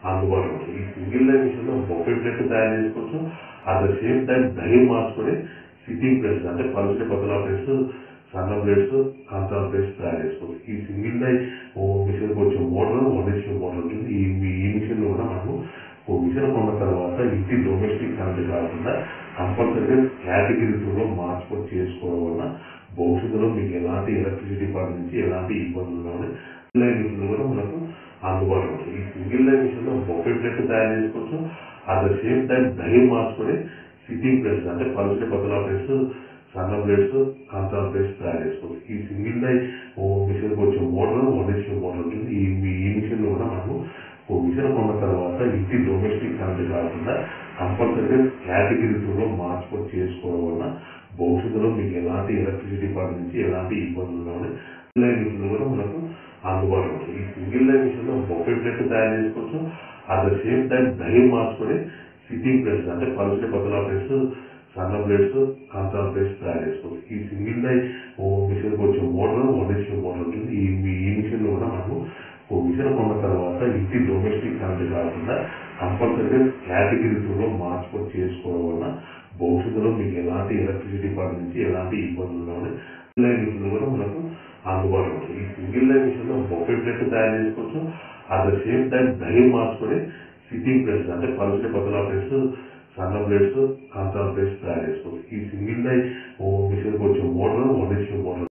అందుబాటులో ఉంటుంది ఈ సింగిల్ లైన్ మిషన్ లో బొఫే ప్లేట్ తయారు చేసుకోవచ్చు at the same time die మార్చుకొని సిట్టింగ్ ప్లేట్స్ అంటే పలుచని పతలా ప్లేట్స్ సన్న ప్లేట్స్ కాంతాల ప్లేట్స్ తయారు చేసుకోవచ్చు ఈ సింగిల్ లైన్ మిషన్ వచ్చే మోటార్ వన్ హెచ్పి మోటార్ ఉంటుంది ఈ ఈ మిషన్ లో కూడా మనము ఓ మిషన్ కొన్న తర్వాత ఇంటి డొమెస్టిక్ కరెంట్ కాకుండా కంపల్సరీగా కేటగిరీ లో మార్చుకొని చేసుకోవడం వల్ల భవిష్యత్తులో మీకు ఎలాంటి ఎలక్ట్రిసిటీ డిపార్ట్మెంట్ నుంచి ఎలాంటి ఇబ్బందులు ఉన్నాయి లైన్ మిషన్ కూడా మనకు అందుబాటులో ఉంటుంది ఈ సింగిల్ లైన్ మిషన్ లో బొఫే ప్లేట్ తయారు చేసుకోవచ్చు at the same time die మార్చుకొని సిట్టింగ్ ప్లేట్స్ అంటే పలుచని పతలా ప్లేట్స్ సన్న ప్లేట్స్ కాంతాల ప్లేట్స్ తయారు చేసుకోవచ్చు ఈ సింగిల్ లైన్ మిషన్ వచ్చే మోటార్ వన్ హెచ్పి మోటార్ ఉంటుంది ఈ ఈ మిషన్ లో కూడా మనము ఓ మిషన్ కొన్న తర్వాత ఇంటి డొమెస్టిక్ కరెంట్ కాకుండా కంపల్సరీగా కేటగిరీ లో మార్చుకొని చేసుకోవడం వల్ల భవిష్యత్తులో మీకు ఎలాంటి ఎలక్ట్రిసిటీ డిపార్ట్మెంట్ నుంచి ఎలాంటి ఇబ్బందులు ఉన్నాయి లైన్ మిషన్ కూడా మనకు అందుబాటులో ఉంటుంది ఈ సింగిల్ లైన్ మిషన్ లో బొఫే ప్లేట్ తయారు చేసుకోవచ్చు at the same time die మార్చుకొని సిట్టింగ్ ప్లేట్స్ అంటే పలుచని పతలా ప్లేట్స్ సన్న ప్లేట్స్ కాంతాల ప్లేట్స్ తయారు చేసుకోవచ్చు ఈ సింగిల్ లైన్ మిషన్ వచ్చే మోటార్ వన్ హెచ్పి మోటార్ ఉంటుంది ఈ ఈ మిషన్ లో కూడా మనము ఓ మిషన్ కొన్న తర్వాత ఇంటి డొమెస్టిక్ కరెంట్ కాకుండా కంపల్సరీగా కేటగిరీ లో మార్చుకొని చేసుకోవడం వల్ల భవిష్యత్తులో మీకు ఎలాంటి ఎలక్ట్రిసిటీ డిపార్ట్మెంట్ నుంచి ఎలాంటి ఇబ్బందులు ఉన్నాయి లైన్ మిషన్ కూడా మనకు అందుబాటులో ఉంటుంది ఈ సింగిల్ లైన్ మిషన్ లో బొఫే ప్లేట్ తయారు చేసుకోవచ్చు at the same time die మార్చుకొని సిట్టింగ్ ప్లేట్స్ అంటే పలుచని పతలా ప్లేట్స్ సన్న ప్లేట్స్ కాంతాల ప్లేట్స్ తయారు చేసుకోవచ్చు ఈ సింగిల్ లైన్ మిషన్ వచ్చే మోటార్ వన్ హెచ్పి మోటార్